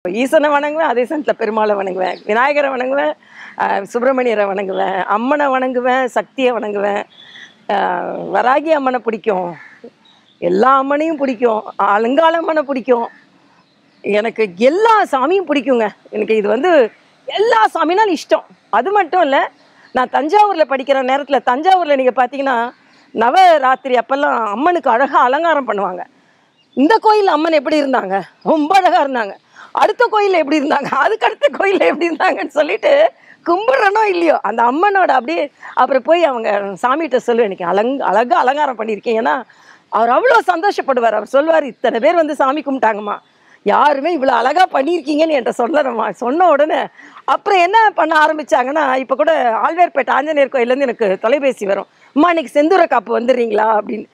ஈசனை வணங்குவேன் அதே சமயத்தில் பெருமாளை வணங்குவேன் விநாயகரை வணங்குவேன் அஹ், சுப்பிரமணியரை வணங்குவேன் அம்மனை வணங்குவேன் சக்தியை வணங்குவேன் அஹ், வராகி அம்மனை பிடிக்கும் எல்லா அம்மனையும் பிடிக்கும் அலங்கால அம்மனை பிடிக்கும் எனக்கு எல்லா சாமியும் பிடிக்குங்க எனக்கு இது வந்து எல்லா சாமினாலும் இஷ்டம் அது மட்டும் இல்லை நான் தஞ்சாவூரில் படிக்கிற நேரத்தில் தஞ்சாவூரில் நீங்கள் பார்த்தீங்கன்னா நவராத்திரி அப்போல்லாம் அம்மனுக்கு அழகாக அலங்காரம் பண்ணுவாங்க இந்த கோயில் அம்மன் எப்படி இருந்தாங்க ரொம்ப அழகாக இருந்தாங்க அடுத்த கோயிலில் எப்படி இருந்தாங்க அதுக்கு அடுத்த கோயிலில் எப்படி இருந்தாங்கன்னு சொல்லிட்டு கும்பிட்றனோ இல்லையோ அந்த அம்மனோட அப்படியே அப்புறம் போய் அவங்க சாமிகிட்ட சொல்லுவேன் எனக்கு அலங் அழகாக அலங்காரம் பண்ணியிருக்கேன் ஏன்னா அவர் அவ்வளோ சந்தோஷப்படுவார் அவர் சொல்லுவார் இத்தனை பேர் வந்து சாமி கும்பிட்டாங்கம்மா யாருமே இவ்வளோ அழகாக பண்ணியிருக்கீங்கன்னு என்கிட்ட சொல்லணும்மா சொன்ன உடனே அப்புறம் என்ன பண்ண ஆரம்பிச்சாங்கன்னா இப்போ கூட ஆழ்வார்பேட்டை ஆஞ்சநேயர் கோயிலேருந்து எனக்கு தொலைபேசி வரும் அம்மா இன்னைக்கு செந்தூர காப்பு வந்துடுறீங்களா அப்படின்னு